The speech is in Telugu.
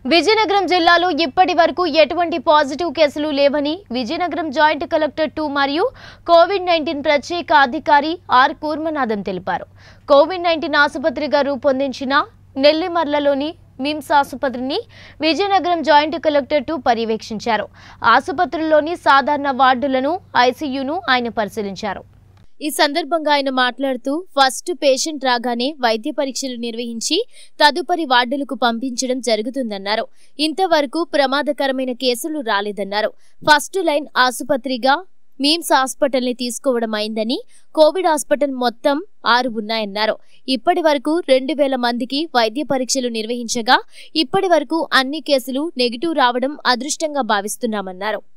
విజయనగరం జిల్లాలో ఇప్పటి వరకు ఎటువంటి పాజిటివ్ కేసులు లేవని విజయనగరం జాయింట్ కలెక్టర్ టూ మరియు కోవిడ్ నైన్టీన్ ప్రత్యేక అధికారి ఆర్ కూర్మనాథం తెలిపారు కోవిడ్ నైన్టీన్ ఆసుపత్రిగా రూపొందించిన నెల్లిమర్లలోని మిమ్స్ ఆసుపత్రిని విజయనగరం జాయింట్ కలెక్టర్ టూ పర్యవేక్షించారు ఆసుపత్రిలోని సాధారణ వార్డులను ఐసీయూను ఆయన పరిశీలించారు ఈ సందర్భంగా ఆయన మాట్లాడుతూ ఫస్ట్ పేషెంట్ రాగానే వైద్య పరీక్షలు నిర్వహించి తదుపరి వార్డులకు పంపించడం జరుగుతుందన్నారు ఇంతవరకు ప్రమాదకరమైన కేసులు రాలేదన్నారు ఫస్ట్ లైన్ ఆసుపత్రిగా మీమ్స్ హాస్పిటల్ని తీసుకోవడం అయిందని కోవిడ్ హాస్పిటల్ మొత్తం ఆరు ఉన్నాయన్నారు ఇప్పటి వరకు రెండు వేల మందికి వైద్య పరీక్షలు నిర్వహించగా ఇప్పటి వరకు అన్ని కేసులు నెగిటివ్ రావడం అదృష్టంగా భావిస్తున్నామన్నారు